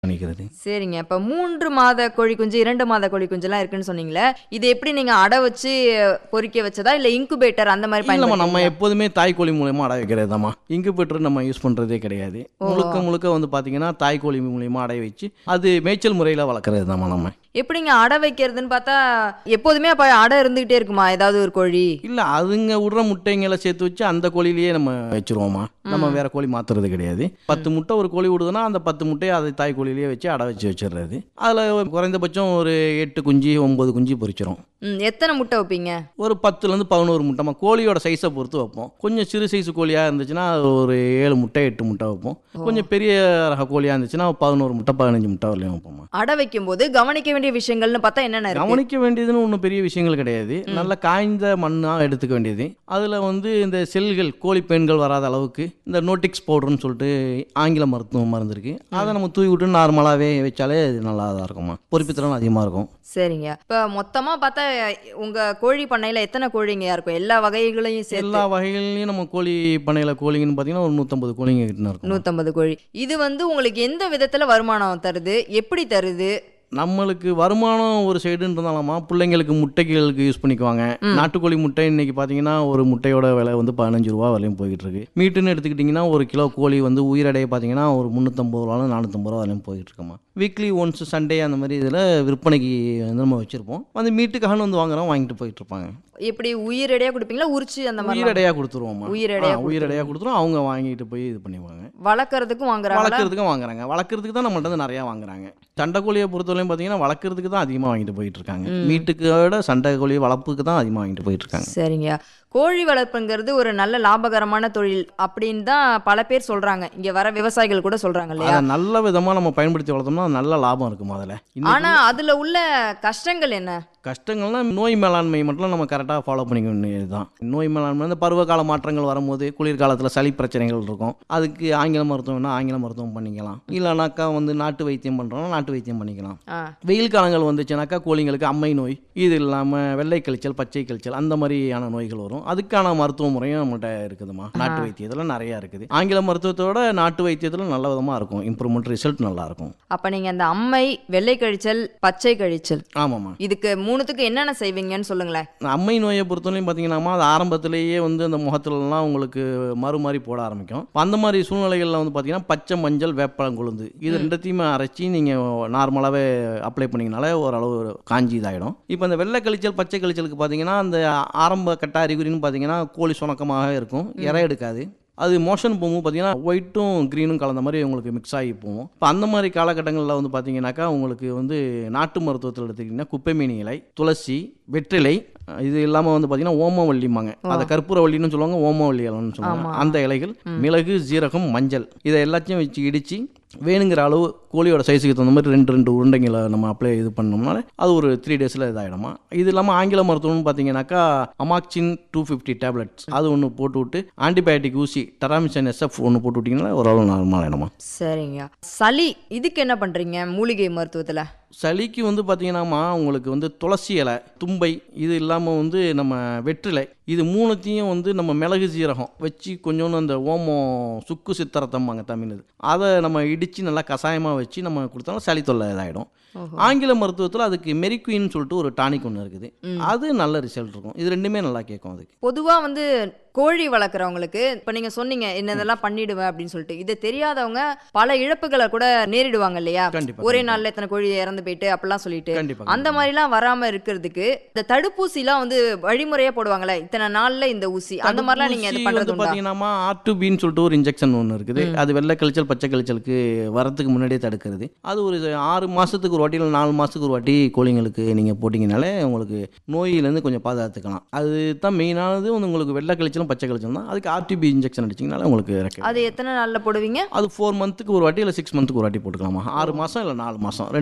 பண்ணிக்கிறது சரிங்க இப்ப மூன்று மாத கோழி குஞ்சு இரண்டு மாத கோழி குஞ்சுலாம் இருக்குன்னு சொன்னீங்களே இது எப்படி நீங்க அடை வச்சு பொறிக்க வச்சதா இல்ல இன்குபேட்டர் அந்த மாதிரி இல்லைம்மா நம்ம பயன்படுத்துறீங்களா? எப்போதுமே தாய்க்கோழி மூலியமா அடை வைக்கிறதாம்மா இன்குபேட்டர் நம்ம யூஸ் பண்ணுறதே கிடையாது முழுக்க முழுக்க வந்து பார்த்தீங்கன்னா தாய்க்கோழி மூலியமா அடை வச்சு அது மேய்ச்சல் முறையில் வளர்க்குறது தாம்மா நம்ம எப்படிங்க அடை வைக்கிறதுன்னு பார்த்தா எப்போதுமே அப்ப அடை இருந்துகிட்டே இருக்குமா ஏதாவது ஒரு கோழி இல்லை அதுங்க விடுற முட்டைங்களை சேர்த்து வச்சு அந்த கோழிலேயே நம்ம வச்சிருவோம்மா நம்ம வேற கோழி மாத்துறது கிடையாது பத்து முட்டை ஒரு கோழி விடுதுன்னா அந்த பத்து முட்டையை அதை தாய் கோழிலேயே வச்சு அடை வச்சு வச்சிடுறது அதில் குறைந்தபட்சம் ஒரு எட்டு குஞ்சு ஒம்பது குஞ்சு பொரிச்சிரும் ம், எத்தனை முட்டை வைப்பீங்க ஒரு பத்துலேருந்து பதினோரு முட்டைமா கோழியோட சைஸை பொறுத்து வைப்போம் கொஞ்சம் சிறு சைஸ் கோழியாக இருந்துச்சுன்னா ஒரு ஏழு முட்டை எட்டு முட்டை வைப்போம் கொஞ்சம் பெரிய ரக கோழியாக இருந்துச்சுன்னா பதினோரு முட்டை பதினஞ்சு முட்டை வரலையும் வைப்போம்மா அடை வைக்கும் போது கவனிக்க வேண்டிய விஷயங்கள்னு பார்த்தா என்னென்ன இருக்கு கவனிக்க வேண்டியதுன்னு ஒன்றும் பெரிய விஷயங்கள் கிடையாது நல்ல காய்ந்த மண்ணாக எடுத்துக்க வேண்டியது அதில் வந்து இந்த செல்கள் கோழி பெண்கள் வராத அளவுக்கு இந்த நோட்டிக்ஸ் பவுடர்னு சொல்லிட்டு ஆங்கில மருத்துவ மருந்து இருக்கு அதை நம்ம தூவி விட்டு நார்மலாகவே வச்சாலே இது நல்லா தான் இருக்குமா பொறுப்புத்திறன் அதிகமாக இருக்கும் சரிங்க இப்ப மொத்தமா பார்த்தா உங்க கோழி பண்ணையில எத்தனை கோழிங்க இருக்கும் எல்லா வகைகளையும் சேர்த்து எல்லா வகைகள்லையும் நம்ம கோழி பண்ணையில் கோழிங்கன்னு பார்த்தீங்கன்னா ஒரு நூற்றம்பது கோழிங்க கிட்ட இருக்கும் நூத்தம்பது கோழி இது வந்து உங்களுக்கு எந்த விதத்துல வருமானம் தருது எப்படி தருது நம்மளுக்கு வருமானம் ஒரு சைடுன்னு இருந்தாலுமா பிள்ளைங்களுக்கு முட்டைகளுக்கு யூஸ் பண்ணிக்குவாங்க நாட்டுக்கோழி முட்டை இன்னைக்கு பார்த்தீங்கன்னா ஒரு முட்டையோட விலை வந்து பதினஞ்சு ரூபா வரையும் போயிட்டு இருக்கு மீட்டுன்னு எடுத்துக்கிட்டிங்கன்னா ஒரு கிலோ கோழி வந்து உயிரடைய பார்த்தீங்கன்னா ஒரு முந்நூற்றம்பது ரூபாலும் நானூற்றம்பது ரூபா வரையும் போயிட்டு இருக்குமா வீக்லி ஒன்ஸ் சண்டே அந்த மாதிரி இதில் விற்பனைக்கு வந்து நம்ம வச்சுருப்போம் வந்து மீட்டுக்காகனு வந்து வாங்குறோம் வாங்கிட்டு போயிட்டு இருப்பாங்க எப்படி உயிரடையா கொடுப்பீங்களா உரிச்சு அந்த மாதிரி உயிரடையாக கொடுத்துருவோம்மா உயிரடையா ஆ, உயிரடையாக கொடுத்துருவோம் அவங்க வாங்கிட்டு போய் இது பண்ணுவாங்க வளர்க்கறதுக்கும் வாங்குறாங்களா வளர்க்குறதுக்கும் வாங்குறாங்க வளர்க்குறதுக்கு தான் நம்மள்ட்ட வந்து நிறையா வாங்குறாங்க சண்டை கோழியை பொறுத்தவரையும் பார்த்தீங்கன்னா வளர்க்குறதுக்கு தான் அதிகமாக வாங்கிட்டு போயிட்டு இருக்காங்க மீட்டுக்கு விட சண்டை கோழி வளர்ப்புக்கு தான் அதிகமாக வாங்கிட்டு போயிட்டு இருக்காங்க சரிங்க கோழி வளர்ப்புங்கிறது ஒரு நல்ல லாபகரமான தொழில் அப்படின்னு தான் பல பேர் சொல்றாங்க இங்க வர விவசாயிகள் கூட சொல்றாங்க இல்லையா அதை நல்ல விதமாக நம்ம பயன்படுத்தி வளர்த்தோம்னா நல்ல லாபம் இருக்கும் அதில் ஆனா அதுல உள்ள கஷ்டங்கள் என்ன கஷ்டங்கள்னா நோய் மேலாண்மை மட்டும் நம்ம கரெக்டாக ஃபாலோ பண்ணிக்க வேண்டியது தான் நோய் மேலாண்மை இந்த பருவகால மாற்றங்கள் வரும்போது குளிர்காலத்தில் சளி பிரச்சனைகள் இருக்கும் அதுக்கு ஆங்கில மருத்துவம்னா ஆங்கில மருத்துவம் பண்ணிக்கலாம் இல்லைனாக்கா வந்து நாட்டு வைத்தியம் பண்ணுறோம்னா நாட்டு வைத்தியம் பண்ணிக்கலாம் ஆ, வெயில் காலங்கள் வந்துச்சுனாக்கா கோழிங்களுக்கு அம்மை நோய் இது இல்லாமல் வெள்ளை கழிச்சல் பச்சை கழிச்சல் அந்த மாதிரியான நோய்கள் வரும் அதுக்கான மருத்துவ முறையும் நம்மகிட்ட இருக்குதுமா நாட்டு வைத்தியத்தில் நிறையா இருக்குது ஆங்கில மருத்துவத்தோட நாட்டு வைத்தியத்தில் நல்ல விதமாக இருக்கும் இம்ப்ரூவ்மெண்ட் ரிசல்ட் நல்லா இருக்கும் அப்ப நீங்க அந்த அம்மை வெள்ளை கழிச்சல் பச்சை கழிச்சல் ஆமாம்மா இதுக்கு மூணுத்துக்கு என்னென்ன செய்வீங்கன்னு சொல்லுங்களேன் அம்மை நோயை பொறுத்தவரையும் பார்த்தீங்கன்னா அது ஆரம்பத்திலேயே வந்து அந்த முகத்துலலாம் உங்களுக்கு மறு மாதிரி போட ஆரம்பிக்கும் அப்ப அந்த மாதிரி சூழ்நிலைகளில் வந்து பார்த்தீங்கன்னா பச்சை மஞ்சள் வேப்பளம் கொழுந்து இது ரெண்டத்தையுமே அரைச்சி நீங்கள் நார்மலாகவே அப்ளை பண்ணிங்கனாலே ஓரளவு காஞ்சி இதாகிடும் இப்போ இந்த வெள்ளை கழிச்சல் பச்சை கழிச்சலுக்கு பார்த்தீங்கன்னா அந்த ஆரம்ப கட்ட அறிகுறின்னு பார்த்தீங்கன்னா கோழி சுணக்கமாக இருக்கும் இறை எடுக்காது அது மோஷன் போகும்போது பார்த்தீங்கன்னா ஒயிட்டும் க்ரீனும் கலந்த மாதிரி உங்களுக்கு மிக்ஸ் ஆகி போகும் இப்போ அந்த மாதிரி காலகட்டங்களில் வந்து பார்த்தீங்கன்னாக்கா உங்களுக்கு வந்து நாட்டு மருத்துவத்தில் எடுத்துக்கிட்டிங்கன்னா குப்பைமேனி இலை துளசி வெற்றிலை இது இல்லாமல் வந்து பார்த்தீங்கன்னா ஓமவல்லிம்பாங்க அதை கற்பூரவல்லின்னு சொல்லுவாங்க ஓமவல்லி இலைன்னு சொல்லுவாங்க ஆமா. அந்த இலைகள் மிளகு ஜீரகம் மஞ்சள் இதை எல்லாத்தையும் வச்சு இடித்து வேணுங்கிற அளவு கோழியோட சைஸுக்கு தகுந்த மாதிரி ரெண்டு ரெண்டு உருண்டைங்களை நம்ம அப்ளை இது பண்ணோம்னாலே அது ஒரு த்ரீ டேஸில் இதாகிடுமா இது இல்லாமல் ஆங்கில மருத்துவம்னு பார்த்தீங்கன்னாக்கா அமாக்சின் டூ ஃபிஃப்டி டேப்லெட்ஸ் அது ஒன்று போட்டு விட்டு ஆன்டிபயோட்டிக் ஊசி டெராமிசன் எஸ்எஃப் ஒன்று போட்டு விட்டிங்கன்னா ஓரளவு நார்மல் ஆகிடுமா சரிங்க சளி இதுக்கு என்ன பண்றீங்க மூலிகை மருத்துவத்துல சளிக்கு வந்து பார்த்தீங்கன்னாமா உங்களுக்கு வந்து துளசி இலை தும்பை இது இல்லாமல் வந்து நம்ம வெற்றிலை இது மூணுத்தையும் வந்து நம்ம மிளகு சீரகம் வச்சு கொஞ்சோண்டு அந்த ஓமம் சுக்கு சித்தரத்தம்பாங்க தமிழ் இது அதை நம்ம இடித்து நல்லா கஷாயமாக வச்சு நம்ம கொடுத்தாலும் சளி தொல்லை இதாகிடும் ஓஹோ. ஆங்கில மருத்துவத்தில் அதுக்கு மெரிக்வின்னு சொல்லிட்டு ஒரு டானிக் ஒன்று இருக்குது அது நல்ல ரிசல்ட் இருக்கும் இது ரெண்டுமே நல்லா கேட்கும் அதுக்கு பொதுவா வந்து கோழி வளர்க்குறவங்களுக்கு இப்போ நீங்க சொன்னீங்க என்னதெல்லாம் பண்ணிடுவேன் அப்படின்னு சொல்லிட்டு இது தெரியாதவங்க பல இழப்புகளை கூட நேரிடுவாங்க இல்லையா கண்டிப்பா, ஒரே கண்டிப்பா. நாள்ல எத்தனை கோழி இறந்து போயிட்டு அப்படிலாம் சொல்லிட்டு கண்டிப்பாக அந்த மாதிரிலாம் வராம இருக்கிறதுக்கு இந்த தடுப்பூசிலாம் வந்து வழிமுறையா போடுவாங்களே இத்தனை நாள்ல இந்த ஊசி அந்த மாதிரிலாம் நீங்க இது தடுப்பூசி பண்றது வந்து உண்டா பார்த்தீங்கன்னா ஆர் டு பின்னு சொல்லிட்டு ஒரு இன்ஜெக்ஷன் ஒன்று இருக்குது அது வெள்ளை கழிச்சல் பச்சை கழிச்சலுக்கு வரத்துக்கு முன்னாடியே தடுக்கிறது அது ஒரு ஆறு மாதத்துக்கு ஒரு வாட்டி இல்லை நாலு மாதத்துக்கு ஒரு வாட்டி கோழிங்களுக்கு நீங்கள் போட்டிங்கனாலே உங்களுக்கு நோயிலேருந்து கொஞ்சம் பாதுகாத்துக்கலாம் அது தான் மெயினானது வந்து உங்களுக்கு வெள்ளை கழிச்சலும் பச்சை கழிச்சலும் தான் அதுக்கு ஆர்டிபி இன்ஜெக்ஷன் அடிச்சிங்கனாலே உங்களுக்கு இறக்கு அது எத்தனை நாள்ல போடுவீங்க அது ஃபோர் மந்த்துக்கு ஒரு வாட்டி இல்லை சிக்ஸ் மந்த்துக்கு ஒரு வாட்டி போட்டுக்கலாமா ஆறு மாதம் இல்லை நாலு மாதம் ரெண்டுத்தில்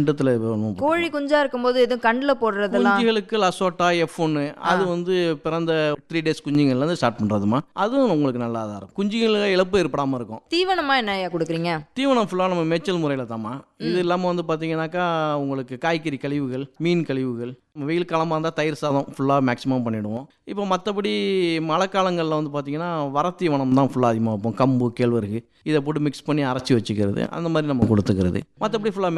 ஒன்றும் கோழி குஞ்சா இருக்கும்போது எதுவும் கண்ணுல போடுறதெல்லாம் குஞ்சுகளுக்கு லசோட்டா எஃப் ஒன்று அது வந்து பிறந்த த்ரீ டேஸ் குஞ்சுங்கள்லேருந்து ஸ்டார்ட் பண்ணுறதுமா அதுவும் உங்களுக்கு நல்லா தான் இருக்கும் குஞ்சுகளுக்கு இழப்பு ஏற்படாமல் இருக்கும் தீவனமா என்ன ஐயா கொடுக்குறீங்க தீவனம் ஃபுல்லாக நம்ம மேய்ச்சல் முறையில் தாம்மா இது இல்லாமல் வந்து பார்த்தீங்கன்னாக்கா உங்களுக்கு காய்கறி கழிவுகள் மீன் கழிவுகள் வெயில் காலமாக இருந்தால் தயிர் சாதம் ஃபுல்லாக மேக்ஸிமம் பண்ணிவிடுவோம் இப்போ மற்றபடி மழை காலங்களில் வந்து பார்த்தீங்கன்னா வரத்தீவனம் தான் ஃபுல்லாக அதிகமாக வைப்போம் கம்பு கேழ்வரகு இதை போட்டு மிக்ஸ் பண்ணி அரைச்சி வச்சுக்கிறது அந்த மாதிரி நம்ம கொடுத்துக்கிறது மற்றபடி ஃபுல்லாக